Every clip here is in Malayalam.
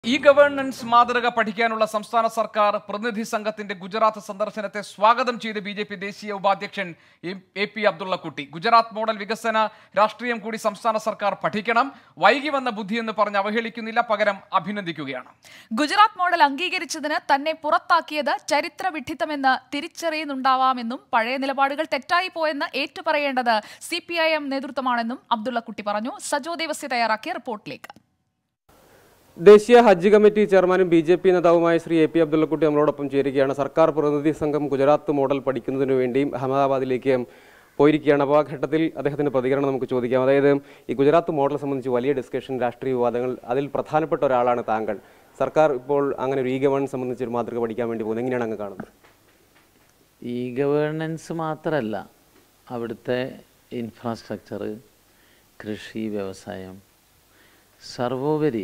ഇ ഗവേണൻസ് മാതൃക പഠിക്കാനുള്ള സംസ്ഥാന സർക്കാർ പ്രതിനിധി സംഘത്തിന്റെ ഗുജറാത്ത് സന്ദർശനത്തെ സ്വാഗതം ചെയ്ത് ബി ജെ പി ദേശീയ ഉപാധ്യക്ഷൻ M- A P Abdullakutty Gujarat model വികസന രാഷ്ട്രീയം കൂടി സംസ്ഥാന സർക്കാർ പഠിക്കണം വൈകി വന്ന ബുദ്ധിയെന്ന് പറഞ്ഞ് അവഹേളിക്കുന്നില്ല പകരം അഭിനന്ദിക്കുകയാണ് ഗുജറാത്ത് മോഡൽ അംഗീകരിച്ചതിന് തന്നെ പുറത്താക്കിയത് ചരിത്ര വിഡ്ഢിത്തമെന്ന് തിരിച്ചറിയുന്നുണ്ടാവാമെന്നും പഴയ നിലപാടുകൾ തെറ്റായി പോയെന്ന് ഏറ്റുപറയേണ്ടത് സി പി ഐ എം നേതൃത്വമാണെന്നും അബ്ദുള്ളക്കുട്ടി പറഞ്ഞു സജോ ദേവസ്യ തയ്യാറാക്കിയ റിപ്പോർട്ടിലേക്ക് ദേശീയ ഹജ്ജ് കമ്മിറ്റി ചെയർമാനും ബി ജെ പി നേതാവുമായ ശ്രീ എ പി അബ്ദുള്ളക്കുട്ടി നമ്മളോടൊപ്പം ചേരുകയാണ് സർക്കാർ പ്രതിനിധി സംഘം ഗുജറാത്ത് മോഡൽ പഠിക്കുന്നതിനു വേണ്ടിയും അഹമ്മദാബാദിലേക്ക് പോയിരിക്കുകയാണ് അപ്പോൾ ആ ഘട്ടത്തിൽ അദ്ദേഹത്തിന്റെ പ്രതികരണം നമുക്ക് ചോദിക്കാം അതായത് ഈ ഗുജറാത്ത് മോഡൽ സംബന്ധിച്ച് വലിയ ഡിസ്കഷൻ രാഷ്ട്രീയ വിവാദങ്ങൾ അതിൽ പ്രധാനപ്പെട്ട ഒരാളാണ് താങ്കൾ സർക്കാർ ഇപ്പോൾ അങ്ങനെ ഒരു ഇ ഗവേണൻസ് സംബന്ധിച്ച് ഒരു മാതൃക പഠിക്കാൻ വേണ്ടി പോകുന്നത് എങ്ങനെയാണ് അങ്ങ് കാണുന്നത് ഈ ഗവേണൻസ് മാത്രമല്ല അവിടുത്തെ ഇൻഫ്രാസ്ട്രക്ചർ കൃഷി വ്യവസായം സർവോപരി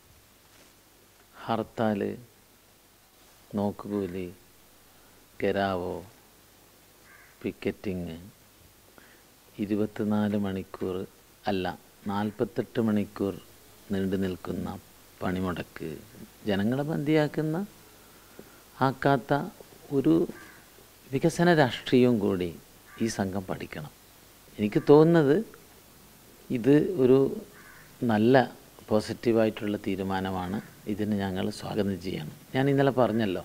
ഹർത്താൽ നോക്കുകൂലി ഗരാവോ പിക്കറ്റിങ് ഇരുപത്തിനാല് മണിക്കൂർ അല്ല നാൽപ്പത്തെട്ട് മണിക്കൂർ നീണ്ടു നിൽക്കുന്ന പണിമുടക്ക് ജനങ്ങളെ ബന്ദിയാക്കുന്ന ആക്കാത്ത ഒരു വികസന രാഷ്ട്രീയവും കൂടി ഈ സംഘം പഠിക്കണം എനിക്ക് തോന്നുന്നത് ഇത് ഒരു നല്ല പോസിറ്റീവായിട്ടുള്ള തീരുമാനമാണ് ഇതിന് ഞങ്ങൾ സ്വാഗതം ചെയ്യണം ഞാൻ ഇന്നലെ പറഞ്ഞല്ലോ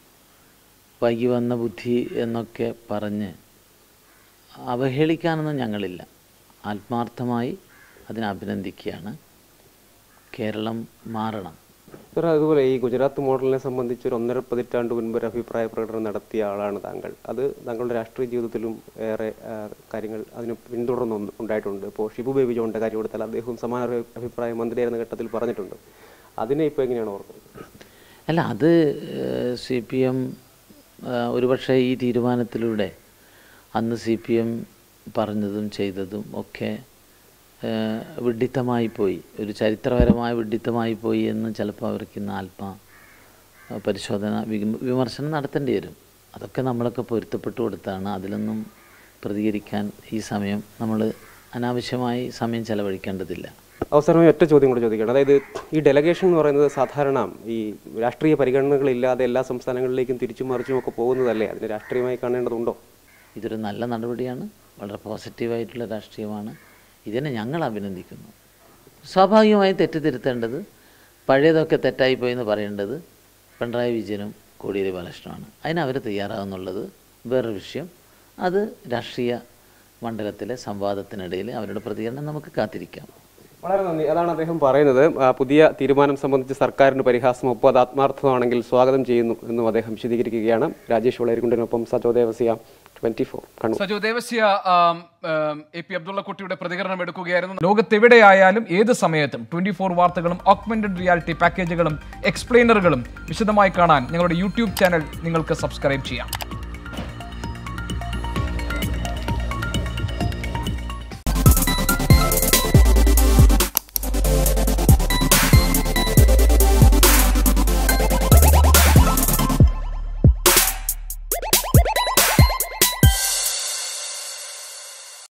വൈകി വന്ന ബുദ്ധി എന്നൊക്കെ പറഞ്ഞ് അവഹേളിക്കാനൊന്നും ഞങ്ങളില്ല ആത്മാർത്ഥമായി അതിനെ അഭിനന്ദിക്കുകയാണ് കേരളം മാറണം സർ അതുപോലെ ഈ ഗുജറാത്ത് മോഡലിനെ സംബന്ധിച്ച് ഒരു ഒന്നര പതിറ്റാണ്ട് മുൻപ് ഒരു അഭിപ്രായ പ്രകടനം നടത്തിയ ആളാണ് താങ്കൾ അത് താങ്കളുടെ രാഷ്ട്രീയ ജീവിതത്തിലും ഏറെ ആ, കാര്യങ്ങൾ അതിന് പിന്തുടർന്ന് ഒന്ന് ഉണ്ടായിട്ടുണ്ട് ഇപ്പോൾ ഷിബു ബേബി ജോണിന്റെ കാര്യം കൊടുത്താൽ അദ്ദേഹവും സമാന ഒരു അഭിപ്രായം മന്ത്രിയായിരുന്ന ഘട്ടത്തിൽ പറഞ്ഞിട്ടുണ്ട് അതിനെ ഇപ്പോൾ എങ്ങനെയാണ് ഓർക്കുന്നത് അല്ല അത് സി പി എം ഒരുപക്ഷെ ഈ തീരുമാനത്തിലൂടെ അന്ന് സി പി എം പറഞ്ഞതും ചെയ്തതും ഒക്കെ ആ, വിഡ്ഢിത്തമായി പോയി ഒരു ചരിത്രപരമായ വിഡ്ഢിത്തമായി പോയി എന്ന് ചിലപ്പോൾ അവർക്ക് ഇന്ന് ആത്മ ആ, പരിശോധന വിമ- വിമർശനം നടത്തേണ്ടി വരും അതൊക്കെ നമ്മളൊക്കെ പൊരുത്തപ്പെട്ടു കൊടുത്താണ് അതിലൊന്നും പ്രതികരിക്കാൻ ഈ സമയം നമ്മൾ അനാവശ്യമായി സമയം ചെലവഴിക്കേണ്ടതില്ല അവസാനമായി ഒറ്റ ചോദ്യം കൂടെ ചോദിക്കുകയാണ് അതായത് ഈ ഡെലഗേഷൻ എന്ന് പറയുന്നത് സാധാരണ ഈ രാഷ്ട്രീയ പരിഗണനകളില്ലാതെ എല്ലാ സംസ്ഥാനങ്ങളിലേക്കും തിരിച്ചും മറിച്ചും ഒക്കെ പോകുന്നതല്ലേ അതിന് രാഷ്ട്രീയമായി കാണേണ്ടതുണ്ടോ ഇതൊരു നല്ല നടപടിയാണ് വളരെ പോസിറ്റീവായിട്ടുള്ള രാഷ്ട്രീയമാണ് ഇതിനെ ഞങ്ങൾ അഭിനന്ദിക്കുന്നു സ്വാഭാവികമായി തെറ്റ് തിരുത്തേണ്ടത് പഴയതൊക്കെ തെറ്റായിപ്പോയി എന്ന് പറയേണ്ടത് പിണറായി വിജയനും കോടിയേരി ബാലകൃഷ്ണനുമാണ് അതിന് അവർ തയ്യാറാകുന്നുള്ളത് വേറൊരു വിഷയം അത് രാഷ്ട്രീയ മണ്ഡലത്തിലെ സംവാദത്തിനിടയിൽ അവരുടെ പ്രതികരണം നമുക്ക് കാത്തിരിക്കാം വളരെ നന്ദി അതാണ് അദ്ദേഹം പറയുന്നത് ആ, പുതിയ തീരുമാനം സംബന്ധിച്ച് സർക്കാരിന് പരിഹാസം ഒപ്പം അത് ആത്മാർത്ഥമാണെങ്കിൽ സ്വാഗതം ചെയ്യുന്നു എന്നും അദ്ദേഹം വിശദീകരിക്കുകയാണ് രാജേഷ് വളരിക്കുണ്ടിനൊപ്പം സജോ ദേവസിയ ട്വന്റി ഫോർ കണ്ണൂർ സജു ദേവസ്യ ആം, ആം, എ പി അബ്ദുള്ളക്കുട്ടിയുടെ പ്രതികരണം എടുക്കുകയായിരുന്നു ലോകത്തെവിടെയായാലും ഏത് സമയത്തും ട്വന്റി ഫോർ വാർത്തകളും ഓഗ്മെന്റഡ് റിയാലിറ്റി പാക്കേജുകളും എക്സ്പ്ലെയിനറുകളും വിശദമായി കാണാൻ ഞങ്ങളുടെ യൂട്യൂബ് ചാനൽ നിങ്ങൾക്ക് സബ്സ്ക്രൈബ് ചെയ്യാം